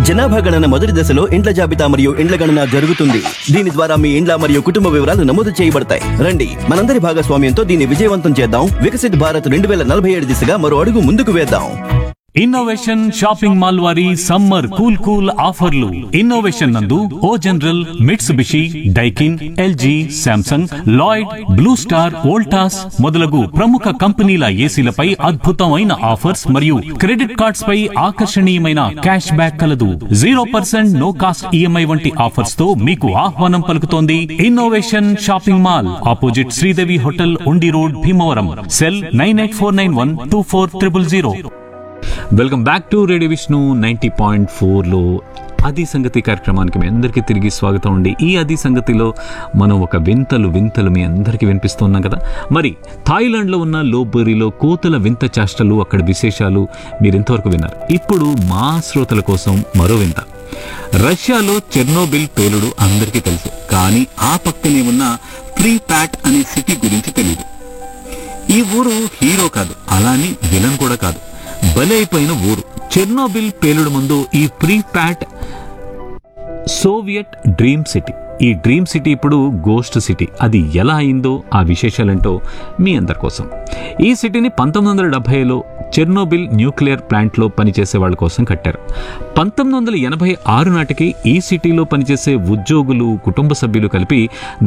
జనాభా గణన మొదటి దశలో ఇండ్ల జాబితా మరియు ఇండ్ల గణన జరుగుతుంది దీని ద్వారా మీ ఇండ్ల మరియు కుటుంబ వివరాలు నమోదు చేయబడతాయి రండి మనందరి భాగస్వామ్యంతో దీన్ని విజయవంతం చేద్దాం వికసిత్ భారత్ రెండు వేల నలభై ఏడు దిశగా మరో అడుగు ముందుకు వేద్దాం ఇన్నోవేషన్ షాపింగ్ మాల్ వారి సమ్మర్ కూల్ కూల్ ఆఫర్లు ఇన్నోవేషన్ నందు O general Mitsubishi Daikin LG Samsung Lloyd blue star Voltas మొదలగు ప్రముఖ కంపెనీల ఏసీలపై అద్భుతమైన ఆఫర్స్ మరియు క్రెడిట్ కార్డ్స్ పై ఆకర్షణీయమైన క్యాష్ బ్యాక్ కలదు zero percent no cost EMI వంటి ఆఫర్స్ తో మీకు ఆహ్వానం పలుకుతోంది innovation shopping mall opposite Sridevi hotel Undi road Bhimavaram cell nine eight four nine one two four triple zero welcome back to radio Vishnu ninety point ఫోర్లో అది సంగతి కార్యక్రమానికి మీ అందరికీ తిరిగి స్వాగతం అండి ఈ అది సంగతిలో మనం ఒక వింతలు వింతలు మీ అందరికీ వినిపిస్తున్నాం కదా మరి థాయిలాండ్లో ఉన్న లోబరీలో కోతుల వింత చేష్టలు అక్కడ విశేషాలు మీరు ఇంతవరకు విన్నారు ఇప్పుడు మా శ్రోతల కోసం మరో వింత రష్యాలో చెర్నోబిల్ పేలుడు అందరికీ తెలుసు కానీ ఆ పక్కనే ఉన్న ప్రీ ప్యాట్ అనే సిటీ గురించి తెలియదు ఈ ఊరు హీరో కాదు అలాని విలన్ కూడా కాదు బలి అయిపోయిన ఊరు చెర్నోబిల్ పేలుడు ముందు ఈ Pripyat Soviet dream city ఈ డ్రీమ్ సిటీ ఇప్పుడు గోస్ట్ సిటీ అది ఎలా అయిందో ఆ విశేషాలేంటో మీ అందరి కోసం ఈ సిటీని పంతొమ్మిది వందల డెబ్బైలో చెర్నోబిల్ న్యూక్లియర్ ప్లాంట్లో పనిచేసే వాళ్ళ కోసం కట్టారు పంతొమ్మిది వందల ఎనభై ఆరు నాటికి ఈ సిటీలో పనిచేసే ఉద్యోగులు కుటుంబ సభ్యులు కలిపి